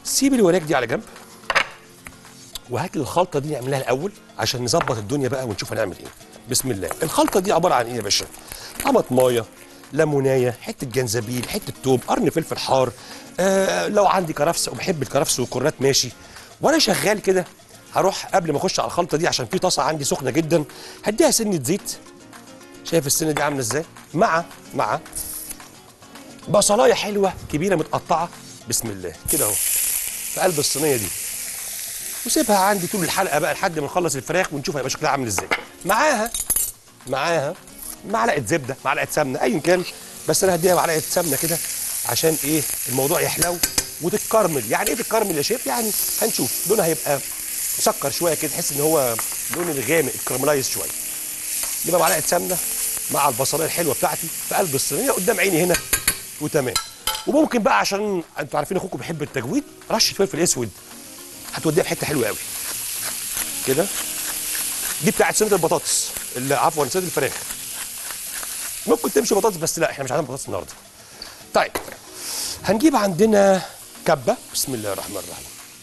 سيب الوراك دي على جنب وهات لي الخلطه دي نعملها الاول عشان نظبط الدنيا بقى ونشوف هنعمل ايه بسم الله الخلطه دي عباره عن ايه يا باشا طماطمايه ليمونايه حته جنزبيل حته توم قرن فلفل حار آه لو عندي كرفس وبحب الكرفس والكرات ماشي وانا شغال كده هروح قبل ما اخش على الخلطه دي عشان في طاسه عندي سخنه جدا هديها سنه زيت شايف السنه دي عامله ازاي مع مع بصلايه حلوه كبيره متقطعه بسم الله كده اهو في قلب الصينيه دي وسيبها عندي طول الحلقه بقى لحد ما نخلص الفراخ ونشوف هيبقى شكلها عامل ازاي معاها معاها معلقه زبده معلقه سمنه ايا كان بس انا هديها معلقه سمنه كده عشان ايه الموضوع يحلو وتتكرمل يعني ايه تتكرمل يا شيف يعني هنشوف لونها هيبقى مسكر شويه كده تحس ان هو لون الغامق الكراملايز شويه يبقى معلقه سمنه مع البصلايه الحلوه بتاعتي في قلب الصينيه قدام عيني هنا وتمام وممكن بقى عشان انتوا عارفين اخوكم بيحب التجويد رشه فلفل اسود هتوديها في حته حلوه قوي كده دي بتاعت صينيه البطاطس اللي عفوا صينيه الفراخ ممكن تمشي بطاطس بس لا احنا مش عايزين بطاطس النهارده طيب هنجيب عندنا كبه بسم الله الرحمن الرحيم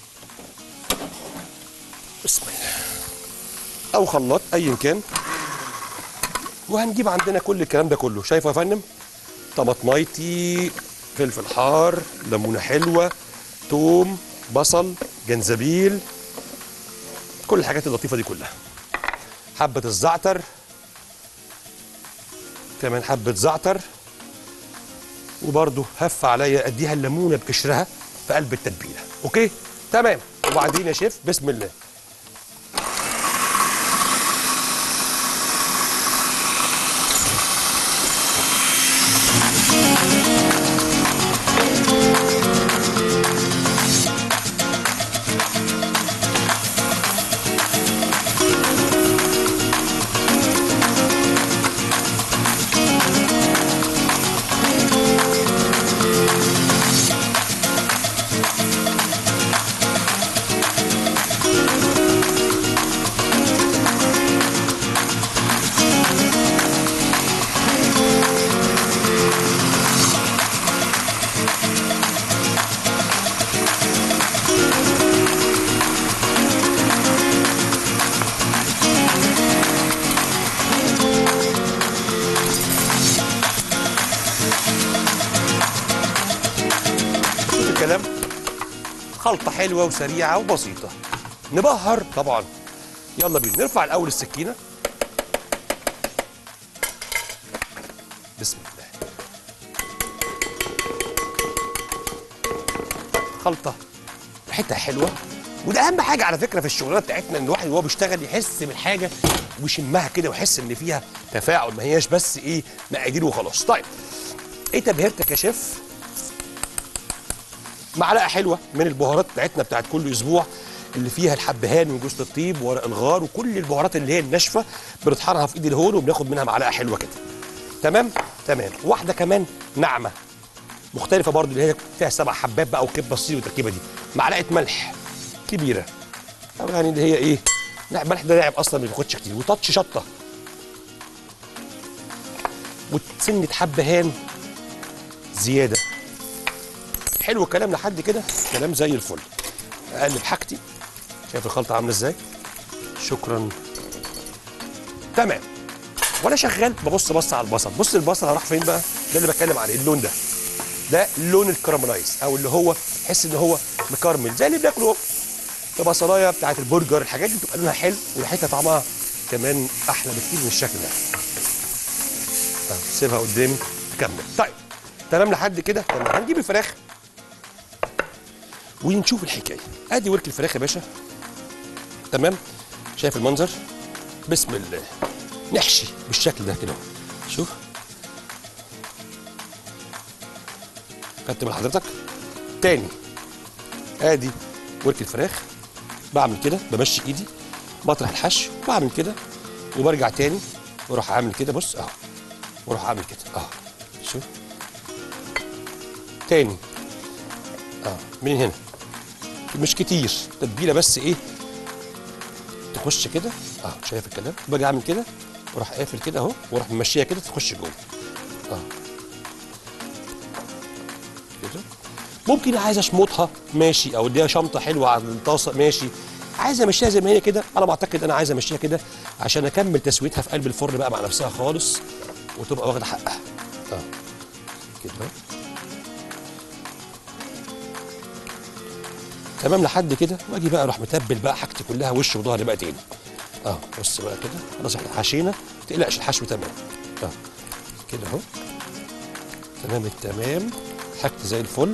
بسم الله او خلاط ايا كان وهنجيب عندنا كل الكلام ده كله شايفه يا فندم طماطمايتي فلفل حار ليمونه حلوه توم بصل جنزبيل كل الحاجات اللطيفه دي كلها حبه الزعتر كمان حبه زعتر وبرده هف عليا اديها الليمونه بقشرها في قلب التتبيله اوكي تمام وبعدين يا شيف بسم الله شوف الكلام خلطة حلوة وسريعة وبسيطة نبهر طبعا يلا بينا نرفع الأول السكينة بسم الله خلطة ريحتها حلوة وده أهم حاجة على فكرة في الشغلانة بتاعتنا إن الواحد وهو بيشتغل يحس بالحاجة ويشمها كده ويحس إن فيها تفاعل ما هياش بس إيه مقادير وخلاص طيب إيه تبهيرتك يا شيف؟ معلقه حلوه من البهارات بتاعتنا بتاعت كل اسبوع اللي فيها الحبهان وجوز الطيب وورق الغار وكل البهارات اللي هي الناشفه بنطحنها في ايد الهون وبناخد منها معلقه حلوه كده تمام تمام واحده كمان ناعمه مختلفه برضو اللي هي فيها سبع حبات بقى وكبه الصيني والتركيبه دي معلقه ملح كبيره أو يعني اللي هي ايه لا الملح ده ناعم اصلا ما بياخدش كتير وتاتش شطه وسنه حبهان زياده حلو الكلام لحد كده كلام زي الفل اقلب حاجتي شايف الخلطه عامله ازاي شكرا تمام وانا شغال ببص بص على البصل بص البصل هراح فين بقى ده اللي بتكلم عليه اللون ده ده لون الكراملايز او اللي هو تحس ان هو مكرمل زي اللي بناكله البصلايه بتاعت البرجر الحاجات دي بتبقى لونها حلو وريحتها طعمها كمان احلى بكتير من الشكل ده طيب سيبها قدامي كمل طيب تمام لحد كده تمام هنجيب الفراخ ونشوف الحكايه ادي ورك الفراخ يا باشا تمام شايف المنظر بسم الله نحشي بالشكل ده كده شوف خدت من حضرتك تاني ادي ورك الفراخ بعمل كده بمشي ايدي بطرح الحشو بعمل كده وبرجع تاني واروح عامل كده بص اهو واروح عامل كده اهو شوف تاني اه من هنا مش كتير تتبيله بس ايه تخش كده اه شايف الكلام باجي اعمل كده واروح قافل كده اهو واروح ممشيها كده تخش جوه اه كده ممكن عايز اشمطها ماشي او اديها شمطه حلوه على الطاسه ماشي عايز امشيها زي ما هي كده انا بعتقد انا عايز امشيها كده عشان اكمل تسويتها في قلب الفرن بقى مع نفسها خالص وتبقى واخده حقها اه كده تمام لحد كده واجي بقى اروح متبل بقى حاجتي كلها وش وظهري بقى تاني اه بص بقى كده خلاص احنا حشينا ما تقلقش الحشو تمام اه كده اهو تمام التمام حاجتي زي الفل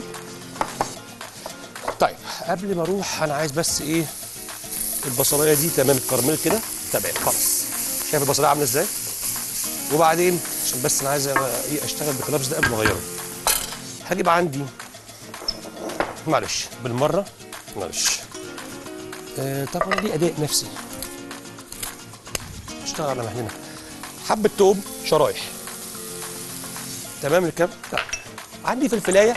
طيب قبل ما اروح انا عايز بس ايه البصلايه دي تمام الكراميل كده تمام خلاص شايف البصلايه عامله ازاي وبعدين عشان بس انا عايز أبقى ايه اشتغل بكلابس ده قبل ما اغيره هجيب عندي معلش بالمره معلش آه طبعا دي اداء نفسي اشتغل على مهلنا حبه توم شرايح تمام الكلام طيب. عندي فلفلايه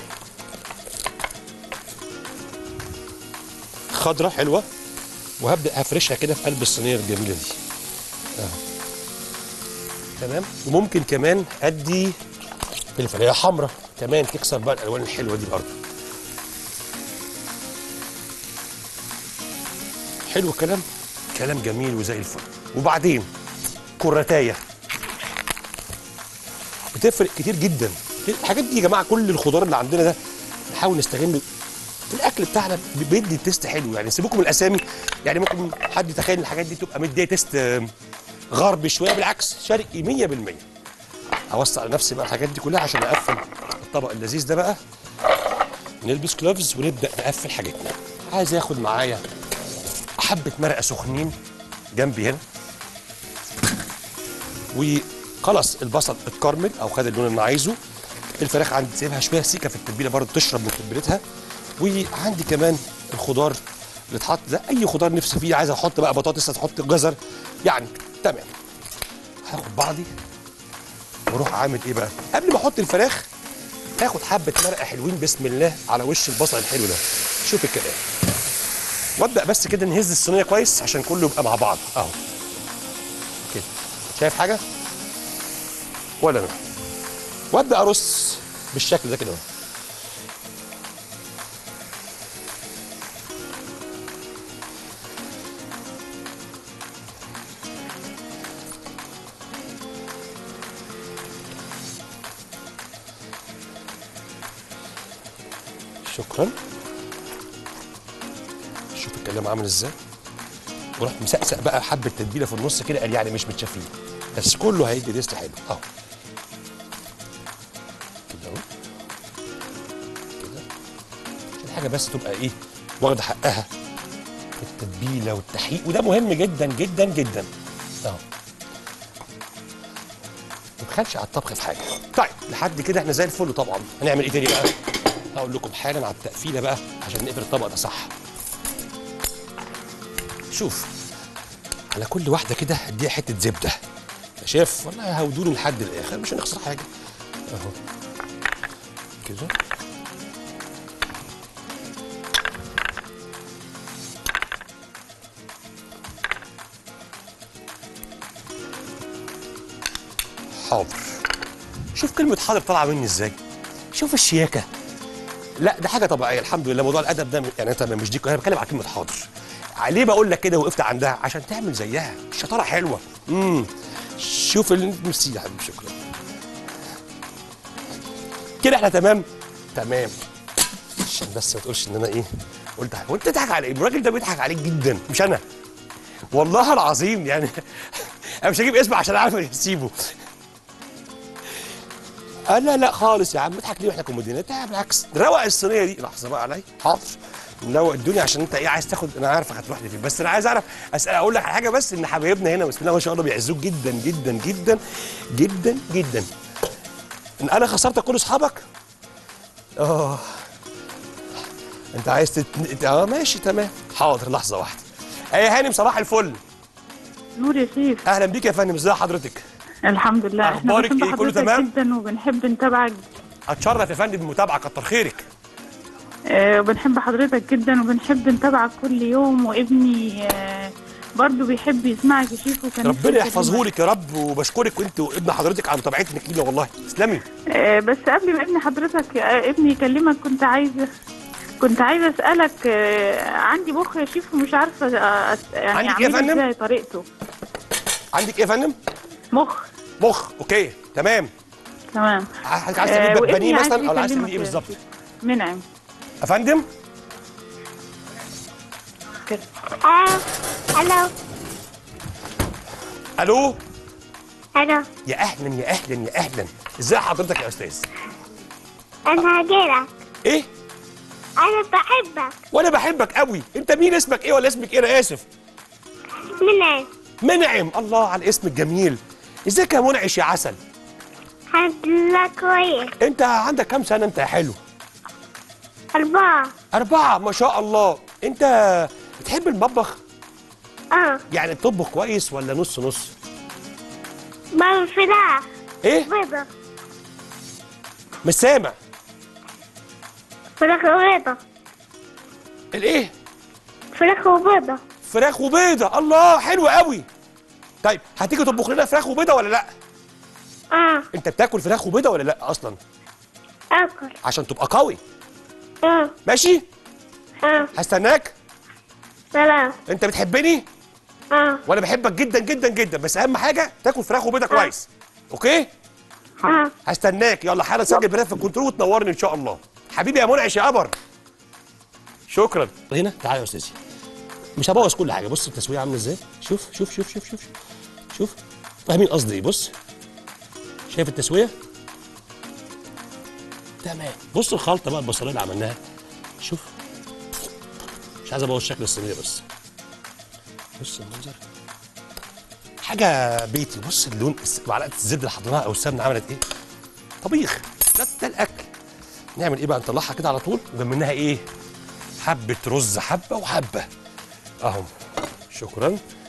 خضرة حلوة وهبدأ هفرشها كده في قلب الصينية الجميلة دي اهو تمام وممكن كمان ادي فلفلايه حمراء كمان تكسر بقى الالوان الحلوه دي برضه حلو الكلام كلام جميل وزي الفل وبعدين كرتايه بتفرق كتير جدا الحاجات دي يا جماعه كل الخضار اللي عندنا ده نحاول نستغل الاكل بتاعنا بيدي تيست حلو يعني سيبوكم من الاسامي يعني ممكن حد يتخيل الحاجات دي تبقى مديه تيست آم، غربي شويه بالعكس شرقي 100% اوسع على نفسي بقى الحاجات دي كلها عشان اقفل الطبق اللذيذ ده بقى نلبس كلوفز ونبدا نقفل حاجتنا عايز اخد معايا حبه مرقه سخنين جنبي هنا وخلاص البصل اتكرمل او خد اللون اللي انا عايزه الفراخ عندي سيبها شويه سيكه في التتبيله برضه تشرب من تتبيلتها وعندي كمان الخضار اللي اتحط ده اي خضار نفسي فيه عايز احط بقى بطاطس احط جزر يعني تمام هاخد بعضي واروح عامل ايه بقى قبل ما احط الفراخ هاخد حبه مرقه حلوين بسم الله على وش البصل الحلو ده شوف الكلام وابدا بس كده نهز الصينيه كويس عشان كله يبقى مع بعض اهو كده شايف حاجه ولا انا وابدا ارص بالشكل ده كده اهو شكرا شوف الكلام عامل ازاي ورحت مسقسق بقى حبه تتبيله في النص كده قال يعني مش متشافين بس كله هيدي تيست حلو اهو كده اهو كده عشان الحاجه بس تبقى ايه واخده حقها في التتبيله والتحقيق وده مهم جدا جدا جدا اهو ما تبخلش على الطبخ في حاجه طيب لحد كده احنا زي الفل طبعا هنعمل ايه تاني بقى هقول لكم حالا على التقفيله بقى عشان نقفل الطبق ده صح شوف على كل واحده كده اديها حته زبده يا شيف والله هودوني لحد الاخر مش هنخسر حاجه اهو كده حاضر شوف كلمة حاضر طالعة مني ازاي شوف الشياكة لا ده حاجة طبيعية الحمد لله موضوع الأدب ده يعني أنت مش دي أنا بتكلم على كلمة حاضر ليه بقول لك كده وقفت عندها عشان تعمل زيها الشطارة حلوة امم شوف ال- ميرسي يا حبيبي شكرا كده احنا تمام تمام عشان بس ما تقولش ان انا ايه قلت حاجة. وانت تضحك على ايه الراجل ده بيضحك عليك جدا مش انا والله العظيم يعني انا مش هجيب اسمه عشان عارف اسيبه آه لا لا خالص يا عم اضحك ليه واحنا كوميديانات لا بالعكس روق الصينيه دي لحظه بقى عليا حاضر نروق الدنيا عشان انت ايه عايز تاخد انا عارفك هتروح لي فين بس انا عايز اعرف اسال اقول لك على حاجه بس ان حبايبنا هنا بسم الله ما شاء الله بيعزوك جدا جدا جدا جدا جدا ان انا خسرت كل اصحابك اه انت عايز تت... اه ماشي تمام حاضر لحظه واحده ايه هانم صباح الفل نور يا شيف اهلا بيك يا فندم ازي حضرتك الحمد لله احنا أخبارك بنحب إيه؟ كله حضرتك تمام؟ جدا وبنحب نتابعك اتشرف يا فندم بالمتابعه كتر خيرك آه، وبنحب حضرتك جدا وبنحب نتابعك كل يوم وابني آه، برضه بيحب يسمعك يا شيف وكان نفسه ربنا يكلمك. يحفظه لك يا رب وبشكرك وانت وابن حضرتك على متابعتنا كتير والله تسلمي آه، بس قبل ما ابن حضرتك آه، ابني يكلمك كنت عايزه كنت عايزه اسالك آه، عندي مخ يا شيف ومش عارفه آه، أس- يعني عندك إيه يا اعمله فندم؟ ازاي طريقته عندك ايه يا فندم مخ مخ اوكي تمام تمام حضرتك عايز آه، تعملي وابني بانيه عايز مثلا ولا عايز يكلمك تعملي ايه يا بالظبط شيف. منعم يا فندم كده آه، الو الو الو يا اهلا يا اهلا يا اهلا ازاي حضرتك يا استاذ انا هجيلك ايه انا بحبك وانا بحبك قوي انت مين اسمك ايه ولا اسمك ايه انا اسف منى منعم الله على الاسم الجميل ازيك يا منعش يا عسل الحمد لله كويس انت عندك كام سنه انت يا حلو أربعة أربعة ما شاء الله أنت بتحب المطبخ؟ اه يعني بتطبخ كويس ولا نص نص؟ بعمل فراخ إيه؟ بيضة مش سامع فراخ وبيضة الإيه؟ فراخ وبيضة فراخ وبيضة الله حلو قوي طيب هتيجي تطبخ لنا فراخ وبيضة ولا لأ؟ اه أنت بتاكل فراخ وبيضة ولا لأ أصلا؟ اكل عشان تبقى قوي اه ماشي؟ اه هستناك سلام أنت بتحبني اه وأنا بحبك جدا جدا جدا بس أهم حاجة تاكل فراخ وبيضة كويس أوكي؟ اه هستناك يلا حالا سجل بنات في الكنترول وتنورني ان شاء الله حبيبي يا منعش يا قمر شكرا هنا تعالى يا استاذي مش هبوظ كل حاجه بص التسويه عامله ازاي شوف شوف شوف شوف شوف شوف فاهمين قصدي ايه بص شايف التسويه تمام بص الخلطه بقى البصليه اللي عملناها شوف مش عايز ابوظ شكل الصينيه بس بص المنظر حاجه بيتي بص اللون الس- معلقه الزبده اللي حطيناها او السمنه عملت ايه طبيخ ده ده الاكل نعمل ايه بقى نطلعها كده على طول وجنب منها ايه حبه رز حبه وحبه اهو شكرا